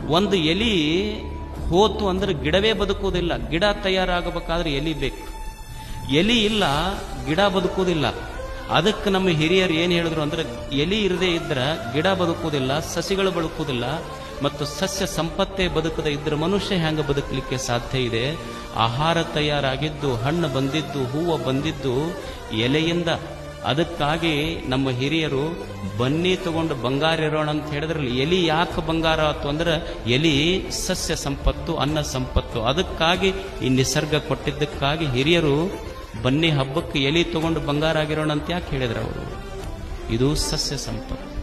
ಒಂದು ಎಲಿ ಹೋತು ಅಂದ್ರೆ ಗಿಡವೇ ಬದುಕುವುದಿಲ್ಲ ಗಿಡ ತಯಾರಾಗಬೇಕಾದ್ರೆ ಎಲಿ ಬೇಕು ಎಲಿ ಇಲ್ಲ ಗಿಡ ಬದುಕುವುದಿಲ್ಲ ಅದಕ್ಕೆ ನಮ್ಮ ಹಿರಿಯರು ಏನು ಹೇಳಿದ್ರು ಅಂದ್ರೆ ಎಲಿ ಇರದೇ ಇದ್ರ ಗಿಡ ಬದುಕುವುದಿಲ್ಲ ಸಸಿಗಳು ಬದುಕುವುದಿಲ್ಲ ಮತ್ತು ಸಸ್ಯ ಸಂಪತ್ತೇ ಬದುಕದ ಇದ್ರ ಮನುಷ್ಯ ಹೆಂಗ ಬದುಕಲಿಕ್ಕೆ ಸಾಧ್ಯ ಇದೆ ಆಹಾರ ತಯಾರಾಗಿದ್ದು ಹಣ್ಣು ಬಂದಿದ್ದು ಹೂವು ಬಂದಿದ್ದು ಎಲೆಯಿಂದ ಅದಕ್ಕಾಗಿ ನಮ್ಮ ಹಿರಿಯರು ಬನ್ನಿ ತಗೊಂಡು ಬಂಗಾರ ಇರೋಣ ಅಂತ ಹೇಳಿದ್ರಲ್ಲಿ ಎಲಿ ಯಾಕೆ ಬಂಗಾರ ಆಯ್ತು ಅಂದ್ರೆ ಎಲಿ ಸಸ್ಯ ಸಂಪತ್ತು ಅನ್ನ ಸಂಪತ್ತು ಅದಕ್ಕಾಗಿ ಈ ನಿಸರ್ಗ ಕೊಟ್ಟಿದ್ದಕ್ಕಾಗಿ ಹಿರಿಯರು ಬನ್ನಿ ಹಬ್ಬಕ್ಕೆ ಎಲಿ ತಗೊಂಡು ಬಂಗಾರ ಆಗಿರೋಣ ಅಂತ ಯಾಕೆ ಹೇಳಿದ್ರು ಅವರು ಇದು ಸಸ್ಯ ಸಂಪತ್ತು